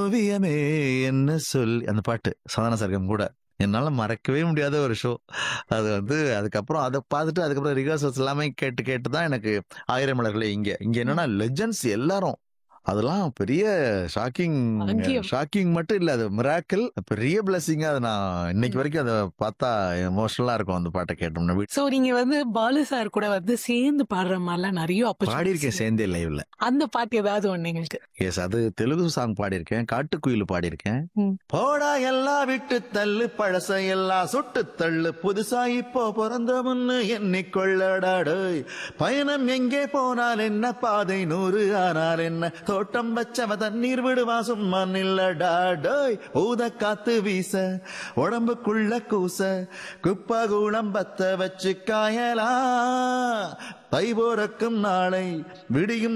ஓவியமே என்ன சொல் அந்த பாட்டு சதான சர்க்கம் கூட என்னால மறக்கவே முடியாத ஒரு ஷோ அது வந்து அதுக்கப்புறம் அதை பார்த்துட்டு அதுக்கப்புறம் ரிஹர்சல்ஸ் எல்லாமே கேட்டு கேட்டு தான் எனக்கு ஆயிரம் மலர்களே இங்க இங்க என்னன்னா லெஜண்ட்ஸ் எல்லாரும் அதெல்லாம் பெரிய ஷாக்கிங் பாக்கியம். ஷாக்கிங் மட்டும் இல்ல அது மிராக்கிள் பெரிய பிளஸிங்கா அது நான் இன்னைக்கு வரைக்கும் அதை பார்த்தா எமோஷனலா இருக்கும் அந்த பாட்டை கேட்டோம்னா வீ- சோ நீங்க வந்து பாலு சார் கூட வந்து சேர்ந்து பாடுற மாதிரிலாம் நிறைய opportunities பாடியிருக்கேன் சேர்ந்தே லைவ்ல அந்த பாட்டு ஏதாவது ஒண்ணு எங்களுக்கு எஸ் அது தெலுங்கு சாங் பாடியிருக்கேன் காட்டுக்குயில் பாடியிருக்கேன் ம். போடா எல்லாம் விட்டு தள்ளு பழச எல்லாம் சுட்டு தள்ளு புதுசா இப்போ பிறந்த முன்னு எண்ணிக்கொள்ளடாடு பயணம் எங்கே போனால் என்ன பாதை நூறு ஆனால் என்ன தோட்டம் வச்சவ தண்ணீர் விடுவா சும்மா நில்லடாடோய் ஊத காத்து வீச உடம்புக்குள்ள கூச குப்பா கூடம் பத்த வச்சு காயலா தை போறக்கும் நாளை விடியும்